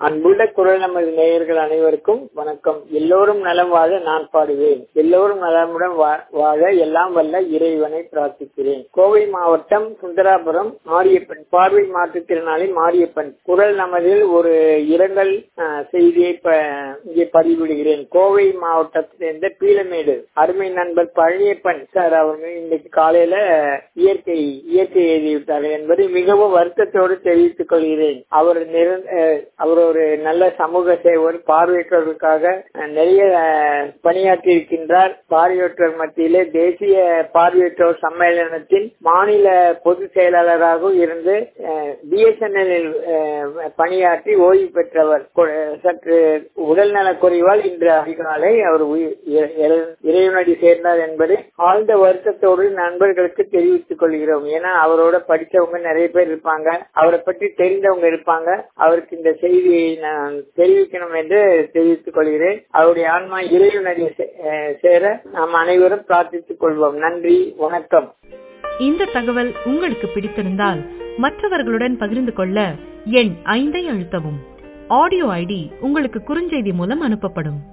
அன்புள்ள குரல் நமது நேயர்கள் அனைவருக்கும் வணக்கம் எல்லோரும் நலம் வாழ நான் பாடுவேன் எல்லோரும் நலமுடன் வா- வாழ எல்லாம் வல்ல இறைவனை பிரார்த்திக்கிறேன் கோவை மாவட்டம் சுந்தராபுரம் மாரியப்பன் பார்வை மாற்றுத்திறனாளி மாரியப்பன் குரல் நமதில் ஒரு இரங்கல் அஹ், செய்தியை ப- இங்கே பதிவிடுகிறேன் கோவை மாவட்டத்திலிருந்து பீலமேடு அருமை நண்பர் பழனியப்பன் சார் அவங்க இன்னைக்கு காலையில இயற்கை இயற்கை எழுதிவிட்டார் என்பதை மிகவும் வருத்தத்தோடு தெரிவித்துக் கொள்கிறேன் அவர் நிர- அஹ், அவர் ஒரு நல்ல சமூக சேவர் பார்வையற்றவர்களுக்காக அஹ், நிறைய அஹ், பணியாற்றி இருக்கின்றார் பார்வையற்றோர் மத்தியிலே தேசிய பார்வையற்றோர் சம்மேளனத்தின் மாநில பொதுச் செயலாளராகவும் இருந்து பிஎஸ்என்எல் பணியாற்றி ஓய்வு பெற்றவர் கொ- சற்று உடல்நலக் குறைவால் இன்று அதிகாலை அவர் உயிர்- இற- இற- இறைவனடி சேர்ந்தார் என்பதை ஆழ்ந்த வருத்தத்தோடு நண்பர்களுக்கு தெரிவித்துக் கொள்கிறோம் ஏன்னா அவரோட படிச்சவங்க நிறைய பேர் இருப்பாங்க அவரை பற்றி தெரிந்தவங்க இருப்பாங்க அவருக்கு இந்த செய்தியை நான் தெரிவிக்கணும் என்று தெரிவித்துக் கொள்கிறேன் அவருடைய ஆன்மா இறைவனடி சே- அஹ் சேர நாம் அனைவரும் பிரார்த்தித்துக் கொள்வோம் நன்றி வணக்கம் இந்த தகவல் உங்களுக்கு பிடித்திருந்தால் மற்றவர்களுடன் பகிர்ந்து கொள்ள எண் ஐந்தை அழுத்தவும் ஆடியோ ஐடி உங்களுக்கு குறுஞ்செய்தி மூலம் அனுப்பப்படும்